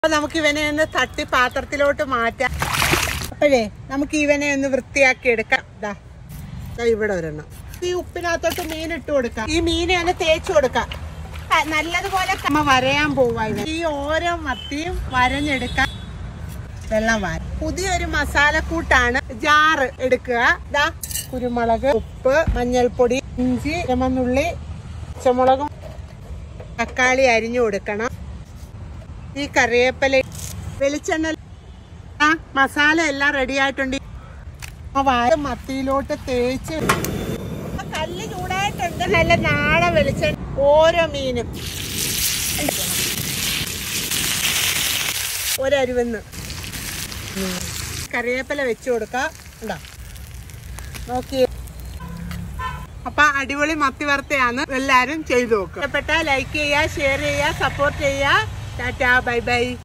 അപ്പൊ നമുക്ക് ഇവനെ ഒന്ന് തട്ടി പാത്രത്തിലോട്ട് മാറ്റാം അപ്പോഴേ നമുക്ക് ഇവനെ ഒന്ന് വൃത്തിയാക്കി എടുക്കാം ദാ ദാ ഇവിടെ ഒരെണ്ണം ഈ ഉപ്പിനകത്തോട്ട് മീൻ ഇട്ട് കൊടുക്കാം ഈ മീനെ ഒന്ന് തേച്ച് കൊടുക്കാം ആ, നല്ലതുപോലെ നമ്മ വരയാൻ പോവാ ഇവൻ ഈ ഓരോ മത്തിയും വരഞ്ഞെടുക്കാം വെള്ളം വാര പുതിയൊരു മസാലക്കൂട്ടാണ് ജാറ് എടുക്കുക ദാ കുരുമുളക് ഉപ്പ് മഞ്ഞൾപ്പൊടി ഇഞ്ചി ചുമന്നുള്ളി പച്ചമുളകും തക്കാളി അരിഞ്ഞു കൊടുക്കണം ഈ കറിവേപ്പില വെളിച്ചെണ്ണ ആ മസാല എല്ലാം റെഡി ആയിട്ടുണ്ട് ആ വാഴ മത്തിയിലോട്ട് തേച്ച് ആ കല്ല് ചൂടായിട്ടുണ്ട് നല്ല നാടൻ വെളിച്ചെണ്ണ ഓരോ മീനും ഒരരുവെന്ന് കറിവേപ്പില വെച്ച് കൊടുക്കാം ഉണ്ടോ നോക്കി അപ്പൊ അടിപൊളി മത്തി വറുത്തയാണ് എല്ലാരും ചെയ്തു നോക്കുക ഇഷ്ടപ്പെട്ടാൽ ലൈക്ക് ചെയ്യുക ഷെയർ ചെയ്യുക സപ്പോർട്ട് ചെയ്യുക ടാറ്റാ ബൈ ബൈ